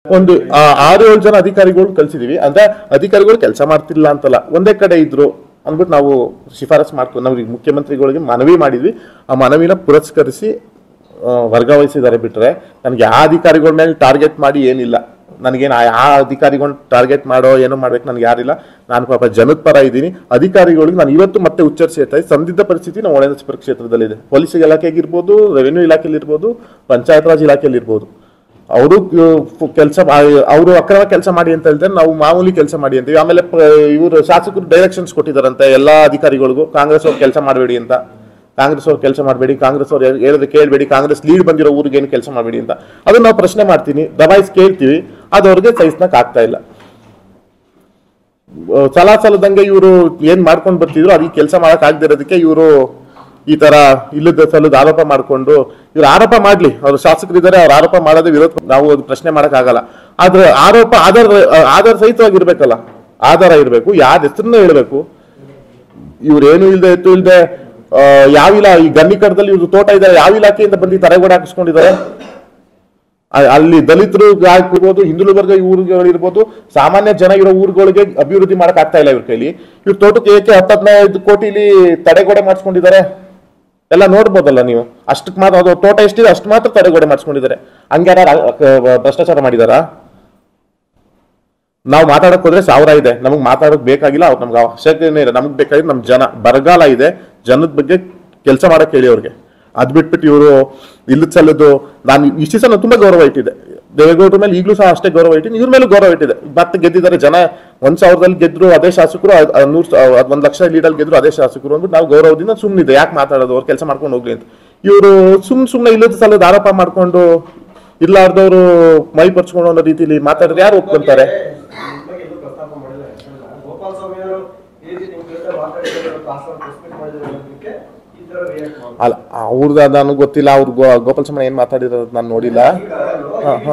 ಒಂದು ಆ, ಆರು ಏಳು ಜನ ಅಧಿಕಾರಿಗಳು ಕಳ್ಸಿದೀವಿ ಅಂದ್ರೆ ಅಧಿಕಾರಿಗಳು ಕೆಲಸ ಮಾಡ್ತಿಲ್ಲ ಅಂತಲ್ಲ ಒಂದೇ ಕಡೆ ಇದ್ರು ಅಂದ್ಬಿಟ್ಟು ನಾವು ಶಿಫಾರಸ್ ಮಾಡ್ಕೊಂಡು ನಾವು ಈಗ ಮುಖ್ಯಮಂತ್ರಿಗಳಿಗೆ ಮನವಿ ಮಾಡಿದ್ವಿ ಆ ಮನವಿನ ಪುರಸ್ಕರಿಸಿ ಆ, ವರ್ಗಾವಹಿಸಿದ್ದಾರೆ ಬಿಟ್ರೆ ನನಗೆ ಯಾವ ಅಧಿಕಾರಿಗಳ ಮೇಲೆ ಟಾರ್ಗೆಟ್ ಮಾಡಿ ಏನಿಲ್ಲ ನನಗೇನು ಆ ಅಧಿಕಾರಿಗಳನ್ನ ಟಾರ್ಗೆಟ್ ಮಾಡೋ ಏನೋ ಮಾಡ್ಬೇಕು ನನಗೆ ಯಾರಿಲ್ಲ ನಾನು ಪಾಪ ಜನದ ಪರ ಇದ್ದೀನಿ ಅಧಿಕಾರಿಗಳಿಗೆ ನಾನು ಇವತ್ತು ಮತ್ತೆ ಉಚ್ಚರಿಸಿ ಹೇಳ್ತಾ ಇದ್ದೀನಿ, ಸಂದಿಗ್ಧ ಪರಿಸ್ಥಿತಿ ನಮ್ಮ ಒಳನರಸೀಪುರ ಕ್ಷೇತ್ರದಲ್ಲಿದೆ ಪೊಲೀಸ್ ಇಲಾಖೆಗೆ ಇರ್ಬೋದು ರೆವೆನ್ಯೂ ಇಲಾಖೆಯಲ್ಲಿ ಇರ್ಬೋದು ಪಂಚಾಯತ್ ರಾಜ್ ಇಲಾಖೆಯಲ್ಲಿ ಇರ್ಬೋದು ಅವರು ಕೆಲಸ ಅವರು ಅಕ್ರಮ ಕೆಲಸ ಮಾಡಿ ಅಂತ ಹೇಳ್ತಾರೆ ನಾವು ಮಾಮೂಲಿ ಕೆಲಸ ಮಾಡಿ ಅಂತೀವಿ ಆಮೇಲೆ ಇವರು ಶಾಸಕರು ಡೈರೆಕ್ಷನ್ಸ್ ಕೊಟ್ಟಿದ್ದಾರಂತೆ ಎಲ್ಲಾ ಅಧಿಕಾರಿಗಳಿಗೂ ಕಾಂಗ್ರೆಸ್ ಅವ್ರು ಕೆಲಸ ಮಾಡಬೇಡಿ ಅಂತ ಕಾಂಗ್ರೆಸ್ ಅವ್ರು ಕೆಲಸ ಮಾಡಬೇಡಿ ಕಾಂಗ್ರೆಸ್ ಅವ್ರು ಹೇಳಿದ್ರೆ ಕೇಳಬೇಡಿ ಕಾಂಗ್ರೆಸ್ ಲೀಡ್ ಬಂದಿರೋ ಊರಿಗೆ ಏನು ಕೆಲಸ ಮಾಡಬೇಡಿ ಅಂತ ಅದನ್ನ ನಾವು ಪ್ರಶ್ನೆ ಮಾಡ್ತೀನಿ ದಬಾಯಿಸಿ ಕೇಳ್ತೀವಿ ಅದು ಅವ್ರಿಗೆ ಸಹಿಸ್ನಕ್ ಆಗ್ತಾ ಇಲ್ಲ ಆ, ಸಲ ಸಲದಂಗೆ ಇವರು ಏನ್ ಮಾಡ್ಕೊಂಡು ಬರ್ತಿದ್ರು ಅದಕ್ಕೆ ಕೆಲಸ ಮಾಡಕ್ ಆಗದಿರೋದಕ್ಕೆ ಇವರು ಈ ತರ ಇಲ್ಲದ ಸಲ್ಲದ ಆರೋಪ ಮಾಡ್ಕೊಂಡು ಇವ್ರು ಆರೋಪ ಮಾಡ್ಲಿ ಅವ್ರು ಶಾಸಕರಿದ್ದಾರೆ ಅವ್ರ ಆರೋಪ ಮಾಡೋದೇ ವಿರೋಧ ನಾವು ಅದು ಪ್ರಶ್ನೆ ಮಾಡಕ್ ಆಗಲ್ಲ ಆದ್ರೆ ಆರೋಪ ಆಧಾರ ಆಧಾರ ಸಹಿತವಾಗಿ ಇರ್ಬೇಕಲ್ಲ ಆಧಾರ ಇರಬೇಕು ಯಾರ ಹೆಸರನ್ನ ಹೇಳ್ಬೇಕು ಇವ್ರು ಏನು ಇಲ್ದೆ ಎತ್ತು ಇಲ್ದೆ ಆ, ಯಾವ ಇಲಾ ಈ ಗನ್ನಿಕರದಲ್ಲಿ ಇವ್ರು ತೋಟ ಇದ್ದಾರೆ ಯಾವ ಇಲಾಖೆಯಿಂದ ಬಂದು ಈ ತಡೆಗೋಡೆ ಹಾಕಿಸ್ಕೊಂಡಿದ್ದಾರೆ ಅ- ಅಲ್ಲಿ ದಲಿತರು ಇರ್ಬೋದು ಹಿಂದುಳಿದ ವರ್ಗ ಊರುಗಳಿರ್ಬೋದು ಸಾಮಾನ್ಯ ಜನ ಇರೋ ಊರುಗಳಿಗೆ ಅಭಿವೃದ್ಧಿ ಮಾಡಕ್ ಆಗ್ತಾ ಇಲ್ಲ ಇವ್ರ ಕೈಲಿ ಇವ್ರ ತೋಟಕ್ಕೆ ಏಕೆ ಹತ್ತು ಹದಿನೈದು ಕೋಟಿಲಿ ತಡೆಗೋಡೆ ಮಾಡಿಸ್ಕೊಂಡಿದ್ದಾರೆ ಎಲ್ಲ ನೋಡ್ಬೋದಲ್ಲ ನೀವು ಅಷ್ಟಕ್ಕೆ ಮಾತ್ರ ಅದು ತೋಟ ಎಷ್ಟಿದೆ ಅಷ್ಟು ಮಾತ್ರ ತಡೆಗೋಡೆ ಮಾಡಿಸ್ಕೊಂಡಿದ್ದಾರೆ ಹಂಗ್ಯಾರ ಭ್ರಷ್ಟಾಚಾರ ಮಾಡಿದಾರಾ ನಾವು ಮಾತಾಡಕ್ ಹೋದ್ರೆ ಸಾವಿರ ಇದೆ ನಮಗೆ ಮಾತಾಡಕ್ ಬೇಕಾಗಿಲ್ಲ ಅವ್ರು ನಮ್ಗೆ ಅವಶ್ಯಕತೆ ಇಲ್ಲ ನಮ್ಗೆ ಬೇಕಾಗಿದ್ದು ನಮ್ ಜನ ಬರಗಾಲ ಇದೆ ಜನದ ಬಗ್ಗೆ ಕೆಲಸ ಮಾಡಕ್ ಹೇಳಿ ಅವ್ರಿಗೆ ಅದ್ ಬಿಟ್ಬಿಟ್ಟು ಇವರು ಇಲ್ಲದ ಸಲ್ಲದು ನಾನು ಇಷ್ಟು ದಿವಸ ನಾನು ತುಂಬಾ ಗೌರವ ಇಟ್ಟಿದ್ದೆ ದೇವೇಗೌಡರ ಮೇಲೆ ಈಗಲೂ ಸಹ ಅಷ್ಟೇ ಗೌರವ ಇಟ್ಟಿನಿ ಇವ್ರ ಮೇಲೂ ಗೌರವ ಇಟ್ಟಿದೆ ಮತ್ತೆ ಗೆದ್ದಿದ್ದಾರೆ ಜನ ಒಂದ್ ಸಾವಿರದಲ್ಲಿ ಗೆದ್ರು ಅದೇ ಶಾಸಕರು ಅದ್- ಅದ್ ನೂರ್ ಸಾ- ಅದ್ ಒಂದ್ ಲಕ್ಷ ಲೀಡಲ್ಲಿ ಗೆದ್ರು ಅದೇ ಶಾಸಕರು ಅಂದ್ಬಿಟ್ಟು ನಾವು ಗೌರವದಿಂದ ಸುಮ್ಮನಿದೆ ಯಾಕೆ ಮಾತಾಡೋದು ಅವ್ರು ಕೆಲಸ ಮಾಡ್ಕೊಂಡು ಹೋಗ್ಲಿ ಅಂತ ಇವರು ಸುಮ್ ಸುಮ್ನೆ ಇಲ್ಲದ ಸಲದ ಆರೋಪ ಮಾಡ್ಕೊಂಡು ಇರ್ಲಾರ್ದವ್ರು ಮೈ ಪರ್ಚ್ಕೊಂಡು ಅನ್ನೋ ರೀತಿಲಿ ಮಾತಾಡಿದ್ರೆ ಯಾರು ಒಪ್ಕೊಂತಾರೆ ಬಗ್ಗೆ ಎಲ್ಲೂ ಪ್ರಸ್ತಾಪ ಮಾಡಿಲ್ಲ ಯಾಕಂದ್ರೆ ಗೋಪಾಲ ಸ್ವಾಮಿ ಅವರು ಈ ರೀತಿ ನಿಮ್ ಜೊತೆ ಮಾತಾಡಿದ್ರು ಕಾಸು ಪ್ರೆಸ್ಮೆಂಟ್ ಮಾಡಿರೋದಕ್ಕೆ ಈ ತರ ರಿಯಾಕ್ಟ್ ಮಾಡ್ತಾರೆ ಅಲ್ಲ ಅವ್ರದ್ದು ನನಗೆ ಗೊತ್ತಿಲ್ಲ ಅವ್ರು ಗೋ ಗೋಪಾಲ್ ಸ್ವಾಮಿ ಏನ್ ಮಾತಾಡಿರೋದು ನಾನು ನೋಡಿಲ್ಲ ಹಾ, ಹಾ.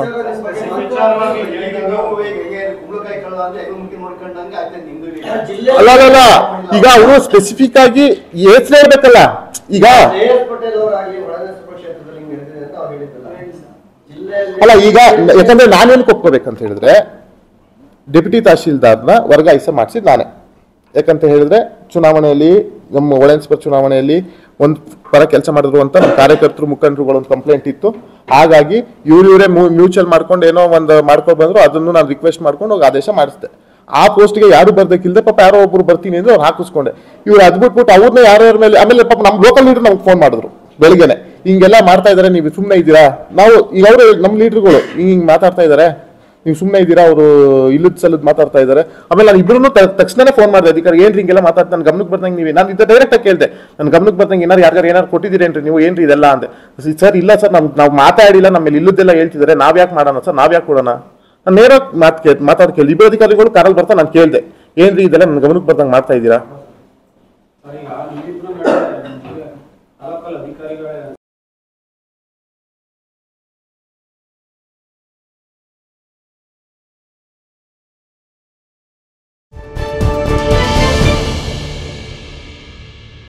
ಕುಂಬಳಕಾಯಿ ಕಳ್ಳ ಅಂದ್ರೆ ಹೆಂಗ್ ಮುಟ್ಟಿ ನೋಡ್ಕೊಂಡಂಗೆ ಆಯ್ತು ನಿಮ್ದು ಈಗ. ಅಲ್ಲ ಅಲ್ಲ ಅಲ್ಲ ಈಗ ಅವರು ಸ್ಪೆಸಿಫಿಕ್ ಆಗಿ ಹೆಸರು ಹೇಳ್ಬೇಕಲ್ಲ ಈಗ ಜೆ.ಎಸ್. ಪಟೇಲ್ ಅವರಾಗ್ಲಿ ಒಳನರಸೀಪುರ ಕ್ಷೇತ್ರದಲ್ಲಿ ಹಿಂಗ್ ನಡೆದಿದೆ ಅಂತ ಅವ್ರು ಹೇಳಿದ್ದಲ್ಲ ಜಿಲ್ಲೆಯಲ್ಲಿ ಅಲ್ಲ ಈಗ ಯಾಕಂದ್ರೆ ನಾನೇನು ಒಪ್ಕೋಬೇಕಂತ ಹೇಳಿದ್ರೆ ಡೆಪ್ಯೂಟಿ ತಹಶೀಲ್ದಾರ್ನ ವರ್ಗಾಯಿಸ ಮಾಡಿಸಿದ್ ನಾನೇ ಯಾಕಂತ ಹೇಳಿದ್ರೆ ಚುನಾವಣೆಯಲ್ಲಿ ನಮ್ಮ ಒಳನ್ಸ್ಪರ್ ಚುನಾವಣೆಯಲ್ಲಿ ಒಂದು ಪರ ಕೆಲಸ ಮಾಡಿದ್ರು ಅಂತ ನಮ್ಮ ಕಾರ್ಯಕರ್ತರು ಮುಖಂಡರುಗಳು ಒಂದು ಕಂಪ್ಲೇಂಟ್ ಇತ್ತು ಹಾಗಾಗಿ ಇವ್ರು ಇವರೇ ಮ್ಯೂಚುವಲ್ ಮಾಡ್ಕೊಂಡು ಏನೋ ಒಂದು ಮಾಡ್ಕೊಂಡು ಬಂದ್ರು ಅದನ್ನು ನಾನು ರಿಕ್ವೆಸ್ಟ್ ಮಾಡ್ಕೊಂಡು ಹೋಗಿ ಆದೇಶ ಮಾಡಿಸಿದೆ ಆ ಪೋಸ್ಟ್ಗೆ ಯಾರು ಬರ್ಬೇಕಿಲ್ದೆ ಪಾಪ ಯಾರೋ ಒಬ್ರು ಬರ್ತೀನಿ ಅಂದ್ರೆ ಅವ್ರು ಹಾಕಿಸ್ಕೊಂಡೆ ಇವ್ರು ಅದ್ ಬಿಟ್ಬಿಟ್ಟು ಅವ್ರನ್ನ ಯಾರ್ಯಾರ ಮೇಲೆ ಆಮೇಲೆ ಪಾಪ ನಮ್ಮ ಲೋಕಲ್ ಲೀಡರ್ ನಮ್ಗೆ ಫೋನ್ ಮಾಡಿದ್ರು ಬೆಳಿಗ್ಗೆನೆ ಹಿಂಗೆಲ್ಲ ಮಾಡ್ತಾ ಇದಾರೆ ನೀವು ಸುಮ್ಮನೆ ಇದ್ದೀರಾ ನಾವು ಈಗ ಅವರು ನಮ್ಮ ಲೀಡರ್ಗಳು ಹಿಂಗ್ ಹಿಂಗ್ ಮಾತಾಡ್ತಾ ಇದಾರೆ ನೀವು ಸುಮ್ಮನೆ ಇದ್ದೀರಾ ಅವರು ಇಲ್ಲದ ಸಲದ್ ಮಾತಾಡ್ತಾ ಇದ್ದಾರೆ ಆಮೇಲೆ ನಾನು ಇಬ್ರು ತಕ್ಷಣನೇ ಫೋನ್ ಮಾಡಿದೆ ಅಧಿಕಾರಿ ಏನ್ರಿ ಹಿಂಗೆಲ್ಲ ಮಾತಾಡ್ತಾ ನನ್ನ ಗಮನಕ್ಕೆ ಬರ್ದಂಗೆ ನೀವು ನಾನು ಇದು ಡೈರೆಕ್ಟ್ ಆಗಿ ಕೇಳಿದೆ ನನ್ನ ಗಮನಕ್ಕೆ ಬರ್ದಂಗೆ ಏನಾರು ಯಾರ್ಯಾರು ಏನಾರು ಕೊಟ್ಟಿದ್ದೀರೇನ್ರಿ ನೀವು ಏನ್ರಿ ಇದೆಲ್ಲ ಅಂದೆ ಸರ್ ಇಲ್ಲ ಸರ್ ನಮ್ ನಾವು ಮಾತಾಡಿಲ್ಲ ನಮ್ಮಲ್ಲಿ ಇಲ್ಲದೆಲ್ಲ ಹೇಳ್ತಿದ್ದಾರೆ ನಾವ್ ಯಾಕೆ ಮಾಡೋಣ ಸರ್ ನಾವ್ ಯಾಕೆ ಕೊಡೋಣ ನಾನು ನೇರ ಮಾತು ಕೇಳ್ ಮಾತಾಡ್ ಕೇಳಿ ಇಬ್ಬರು ಅಧಿಕಾರಿಗಳು ಕಾರಲ್ಲಿ ಬರ್ತಾ ನಾನು ಕೇಳಿದೆ ಏನ್ರಿ ಇದೆಲ್ಲ ನನ್ನ ಗಮನಕ್ಕೆ ಬರ್ದಂಗೆ ಮಾಡ್ತಾ ಇದ್ದೀರಾ ಈಗ ನೀವಿಬ್ರು ನಡುವೆ ನಿಮ್ಗೆ ತಾಲೂಕಲ್ಲಿ